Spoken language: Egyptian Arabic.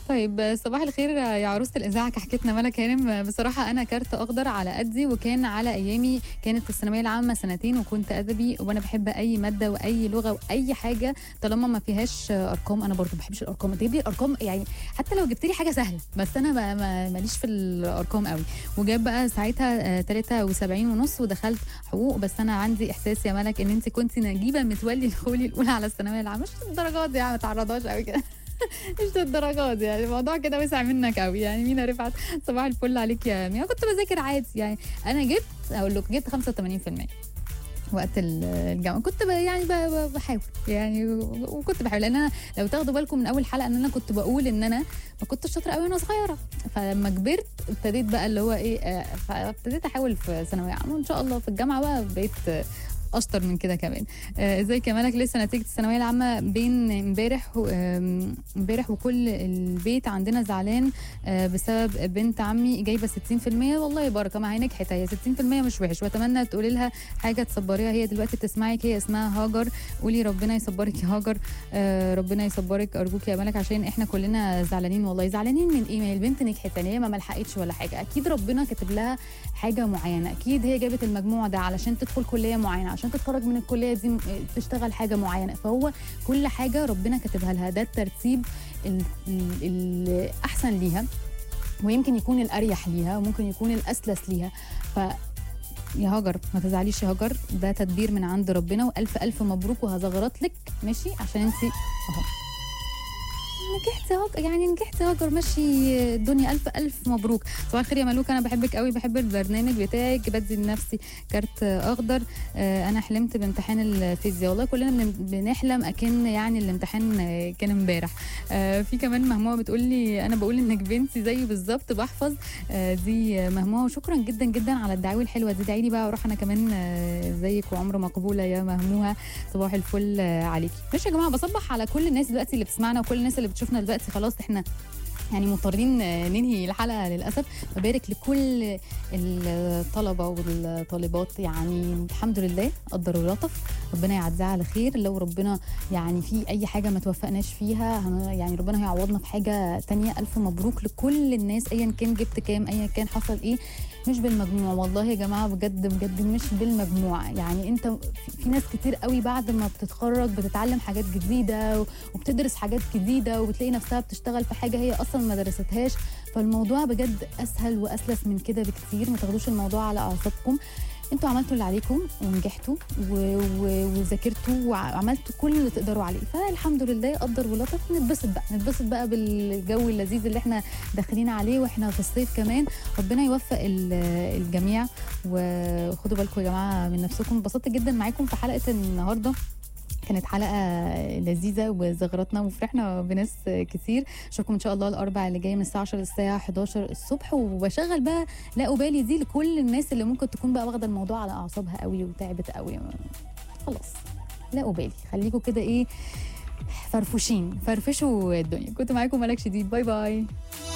طيب صباح الخير يا عروسة الإذاعة كحكتنا ملك هانم بصراحة أنا كارت أخضر على قدي وكان على أيامي كانت الثانوية العامة سنتين وكنت أدبي وأنا بحب أي مادة وأي لغة وأي حاجة طالما ما فيهاش أرقام أنا برضو ما بحبش الأرقام تجيب لي الأرقام يعني حتى لو جبت لي حاجة سهلة بس أنا ما- ما- ماليش في الأرقام قوي وجاب بقى ساعتها آه، 73 ونص ودخلت حقوق بس أنا عندي إحساس يا ملك إن أنت كنت نجيبة متولي الخولي الأولى على الثانوية العامة مش الدرجات دي يعني ما تعرضهاش قوي كده مش للدرجات دي، يعني الموضوع كده وسع منك قوي يعني مينا رفعت صباح الفل عليك يا مينا كنت بذاكر عادي يعني انا جبت اقول لك جبت 85% وقت ال- الجامعه كنت ب- يعني ب- ب- بحاول يعني و- وكنت بحاول لان انا لو تاخدوا بالكم من اول حلقه ان انا كنت بقول ان انا ما كنتش شاطره قوي وانا صغيره فلما كبرت ابتديت بقى اللي هو ايه آه، فابتديت احاول في ثانويه عامه وان شاء الله في الجامعه بقى بقيت آه، اشطر من كده كمان آه، ازيك يا ملك لسه نتيجه الثانويه العامه بين امبارح و- آم، امبارح وكل البيت عندنا زعلان آه، بسبب بنت عمي جايبه 60% والله بركه ما هي نجحت هي 60% مش وحش واتمنى تقولي لها حاجه تصبريها هي دلوقتي بتسمعك هي اسمها هاجر قولي ربنا يصبرك يا هاجر آه، ربنا يصبرك ارجوك يا ملك عشان احنا كلنا زعلانين والله زعلانين من ايه ما هي البنت نجحت يعني هي ما ملحقتش ولا حاجه اكيد ربنا كاتب لها حاجه معينه اكيد هي جابت المجموع ده علشان تدخل كليه معينه عشان تتخرج من الكليه دي م- تشتغل حاجه معينه فهو كل حاجه ربنا كاتبها لها ده الترتيب ال- ال- الاحسن ليها ويمكن يكون الاريح ليها وممكن يكون الاسلس ليها ف يا هاجر ما تزعليش يا هاجر ده تدبير من عند ربنا والف الف مبروك وهزغرط لك ماشي عشان انت اهو نجحت يا هاجر يعني نجحت يا هاجر ماشي الدنيا الف الف مبروك صباح الخير يا ملوك انا بحبك قوي بحب البرنامج بتاعك بدي لنفسي كارت اخضر آه، انا حلمت بامتحان الفيزياء والله كلنا بن- بنحلم اكن يعني الامتحان آه، كان امبارح آه، في كمان مهموه بتقول لي انا بقول انك بنتي زيي بالظبط بحفظ آه، دي مهموه وشكرا جدا جدا على الدعاوي الحلوه دي ادعي لي بقى واروح انا كمان آه، زيك وعمر مقبوله يا مهموها صباح الفل آه، عليكي ماشي يا جماعه بصبح على كل الناس دلوقتي اللي بتسمعنا وكل الناس اللي بتشوفنا دلوقتي خلاص احنا يعني مضطرين آه، ننهي الحلقه للاسف ببارك لكل الطلبه والطالبات يعني الحمد لله قدر ولطف ربنا يعديها على خير لو ربنا يعني في اي حاجه ما توفقناش فيها هن- يعني ربنا هيعوضنا في حاجه تانية الف مبروك لكل الناس ايا كان جبت كام ايا كان حصل ايه مش بالمجموع والله يا جماعه بجد بجد مش بالمجموع يعني انت في- في ناس كتير قوي بعد ما بتتخرج بتتعلم حاجات جديده وبتدرس حاجات جديده وبتلاقي نفسها بتشتغل في حاجه هي اصلا ما درستهاش فالموضوع بجد اسهل واسلس من كده بكتير ما تاخدوش الموضوع على اعصابكم انتوا عملتوا اللي عليكم ونجحتوا و- و- وذاكرتوا وعملتوا كل اللي تقدروا عليه فالحمد لله قدر ولطف نتبسط بقى نتبسط بقى بالجو اللذيذ اللي احنا داخلين عليه واحنا في الصيف كمان ربنا يوفق ال- الجميع وخدوا بالكم يا جماعه من نفسكم انبسطت جدا معاكم في حلقه النهارده كانت حلقة لذيذة وزغرتنا وفرحنا بناس كتير اشوفكم ان شاء الله الاربع اللي جاي من الساعة 10 للساعة 11 الصبح وبشغل بقى لا أبالي دي لكل الناس اللي ممكن تكون بقى واخدة الموضوع على أعصابها قوي وتعبت قوي خلاص لا أبالي خليكم كده ايه فرفوشين فرفشوا الدنيا كنت معاكم ملك شديد باي باي